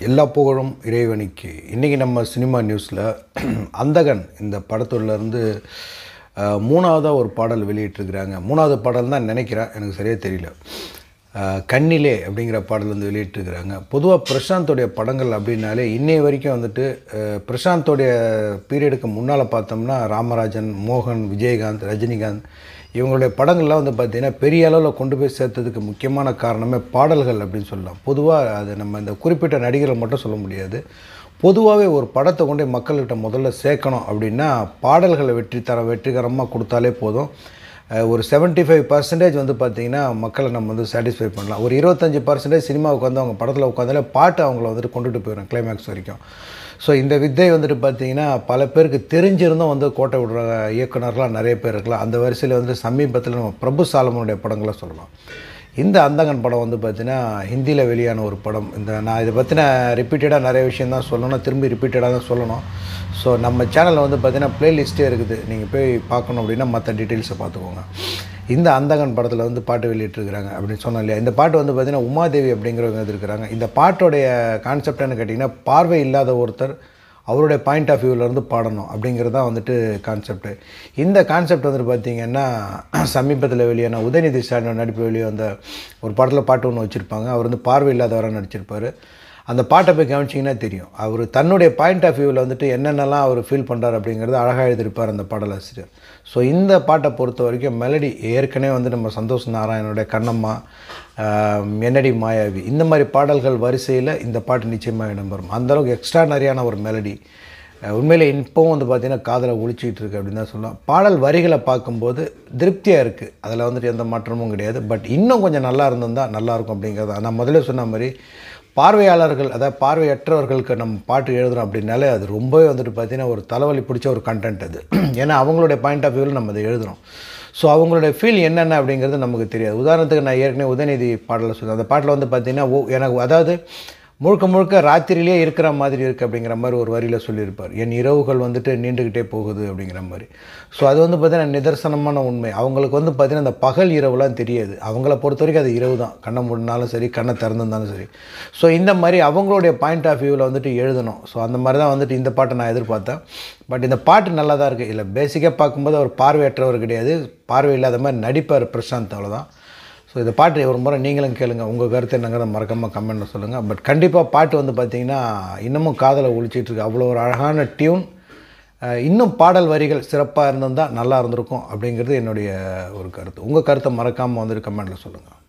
எல்லா புகழும் இறைவனுக்கு இன்றைக்கி நம்ம சினிமா நியூஸில் அந்தகன் இந்த படத்துலேருந்து மூணாவதாக ஒரு பாடல் வெளியிட்டிருக்கிறாங்க மூணாவது பாடல் தான் நினைக்கிறேன் எனக்கு சரியாக தெரியல அஹ், கண்ணிலே அப்படிங்கிற பாடல் வந்து வெளியிட்டிருக்கிறாங்க பொதுவாக பிரசாந்தோடைய படங்கள் அப்படின்னாலே இன்னைய வரைக்கும் வந்துட்டு அஹ், பிரசாந்தோடைய பீரியடுக்கு முன்னால் பார்த்தோம்னா ராமராஜன் மோகன் விஜயகாந்த் ரஜினிகாந்த் இவங்களுடைய படங்கள்லாம் வந்து பார்த்திங்கன்னா பெரிய அளவில் கொண்டு போய் சேர்த்ததுக்கு முக்கியமான காரணமே பாடல்கள் அப்படின்னு சொல்லலாம் பொதுவாக அது நம்ம இந்த குறிப்பிட்ட நடிகர்கள் மட்டும் சொல்ல முடியாது பொதுவாகவே ஒரு படத்தை கொண்டு போய் மக்கள்கிட்ட முதல்ல சேர்க்கணும் அப்படின்னா பாடல்களை வெற்றி தர வெற்றிகரமாக கொடுத்தாலே போதும் அஹ் ஒரு 75% ஃபைவ் பர்சன்டேஜ் வந்து பார்த்திங்கன்னா மக்களை நம்ம வந்து சாட்டிஸ்ஃபை பண்ணலாம் ஒரு இருபத்தஞ்சி பர்சன்டேஜ் சினிமாவுக்கு வந்து அவங்க படத்தில் உட்காந்தாலே பாட்டு அவங்கள வந்துட்டு கொண்டுட்டு போயிடும் கிளைமேக்ஸ் வரைக்கும் ஸோ இந்த வித்தை வந்துட்டு பார்த்தீங்கன்னா பல பேருக்கு தெரிஞ்சிருந்தும் வந்து கோட்டை விடுற இயக்குனர்களாக நிறைய பேர் இருக்கலாம் அந்த வரிசையில் வந்து சமீபத்தில் நம்ம பிரபு சாலமனுடைய படங்களை சொல்லலாம் இந்த அந்தகன் படம் வந்து பார்த்தீங்கன்னா ஹிந்தியில் வெளியான ஒரு படம் இந்த நான் இதை பற்றின ரிப்பீட்டடாக நிறைய விஷயம் தான் சொல்லணும் திரும்பி ரிப்பீட்டடாக தான் சொல்லணும் ஸோ நம்ம சேனலில் வந்து பார்த்தீங்கன்னா ப்ளேலிஸ்ட்டே இருக்குது நீங்கள் போய் பார்க்கணும் அப்படின்னா மற்ற டீட்டெயில்ஸை பார்த்துக்கோங்க இந்த அந்தகன் படத்தில் வந்து பாட்டு வெளியிட்டிருக்கிறாங்க அப்படின்னு சொன்னோம் இல்லையா இந்த பாட்டு வந்து பார்த்தீங்கன்னா உமாதேவி அப்படிங்கிறவங்க இருக்கிறாங்க இந்த பாட்டோடைய கான்செப்ட் என்ன கேட்டிங்கன்னா பார்வை இல்லாத ஒருத்தர் அவருடைய பாயிண்ட் ஆஃப் வியூவிலேருந்து பாடணும் அப்படிங்கிறது தான் வந்துட்டு கான்செப்ட் இந்த கான்செப்ட் வந்துட்டு பார்த்தீங்கன்னா சமீபத்தில் வெளியான உதயநிதி ஸ்டாலின் நடிப்பு வெளியே வந்த ஒரு படத்தில் பாட்டு ஒன்று வச்சுருப்பாங்க அவர் வந்து பார்வை இல்லாதவராக நடிச்சிருப்பார் அந்த பாட்டை போய் கவனிச்சிங்கன்னா தெரியும் அவர் தன்னுடைய பாயிண்ட் ஆஃப் வியூவில் வந்துட்டு என்னென்னலாம் அவர் ஃபீல் பண்ணுறாரு அப்படிங்கிறது அழகாக எழுதியிருப்பார் அந்த பாடலாசிரியர் ஸோ இந்த பாட்டை பொறுத்த வரைக்கும் மெலடி ஏற்கனவே வந்து நம்ம சந்தோஷ் நாராயணனுடைய கண்ணம்மா ஆஹ், என்னடி மாயாவி இந்த மாதிரி பாடல்கள் வரிசையில் இந்த பாட்டு நிச்சயமாக இடம்பெறும் அந்தளவுக்கு எக்ஸ்ட்ரானரியான ஒரு மெலடி உண்மையிலே இப்போவும் வந்து பார்த்திங்கன்னா காதலை ஒழிச்சிட்டு இருக்கு அப்படின்னு தான் சொல்லலாம் பாடல் வரிகளை பார்க்கும்போது திருப்தியாக இருக்குது அதில் வந்துட்டு எந்த மாற்றமும் கிடையாது பட் இன்னும் கொஞ்சம் நல்லா இருந்திருந்தால் நல்லாயிருக்கும் அப்படிங்கிறது நான் முதல்ல சொன்ன மாதிரி பார்வையாளர்கள் அதாவது பார்வையற்றவர்களுக்கு நம்ம பாட்டு எழுதுறோம் அப்படின்னாலே அது ரொம்பவே வந்துட்டு பார்த்திங்கன்னா ஒரு தலைவலி பிடிச்ச ஒரு கண்டென்ட் அது ஏன்னா அவங்களுடைய பாயிண்ட் ஆஃப் வியூவில் நம்ம அதை எழுதுகிறோம் ஸோ அவங்களுடைய ஃபீல் என்னென்ன அப்படிங்கிறது நமக்கு தெரியாது உதாரணத்துக்கு நான் ஏற்கனவே உதயநிதி பாடலில் சொன்னேன் அந்த பாட்டில் வந்து பார்த்திங்கன்னா ஓ எனக்கு அதாவது முழுக்க முழுக்க ராத்திரியிலே இருக்கிற மாதிரி இருக்குது அப்படிங்கிற மாதிரி ஒரு வரியில் சொல்லியிருப்பார் என் இரவுகள் வந்துட்டு நீண்டுக்கிட்டே போகுது அப்படிங்கிற மாதிரி ஸோ அது வந்து பார்த்திங்கன்னா நிதர்சனமான உண்மை அவங்களுக்கு வந்து பார்த்திங்கன்னா அந்த பகல் இரவுலாம் தெரியாது அவங்கள பொறுத்த வரைக்கும் அது இரவு தான் கண்ணை மூடினாலும் சரி கண்ணை திறந்திருந்தாலும் சரி ஸோ இந்த மாதிரி அவங்களுடைய பாயிண்ட் ஆஃப் வியூவில் வந்துட்டு எழுதணும் ஸோ அந்த மாதிரி தான் வந்துட்டு இந்த பாட்டை நான் எதிர்பார்த்தேன் பட் இந்த பாட்டு நல்லா தான் இருக்குது இல்லை பேசிக்காக பார்க்கும்போது அவர் பார்வையற்றவர் கிடையாது பார்வை இல்லாத மாதிரி நடிப்பார் பிரசாந்த் அவ்வளோதான் ஸோ இந்த பாட்டு ஒரு முறை நீங்களும் கேளுங்க உங்கள் கருத்து என்னங்கிறத மறக்காமல் கமெண்ட்டில் சொல்லுங்கள் பட் கண்டிப்பாக பாட்டு வந்து பார்த்திங்கன்னா இன்னமும் காதலை ஒழிச்சிட்டு இருக்கு அவ்வளோ ஒரு அழகான டியூன் இன்னும் பாடல் வரிகள் சிறப்பாக இருந்திருந்தால் நல்லா இருந்திருக்கும் அப்படிங்கிறது என்னுடைய ஒரு கருத்து உங்கள் கருத்தை மறக்காமல் வந்துட்டு கமெண்ட்டில் சொல்லுங்கள்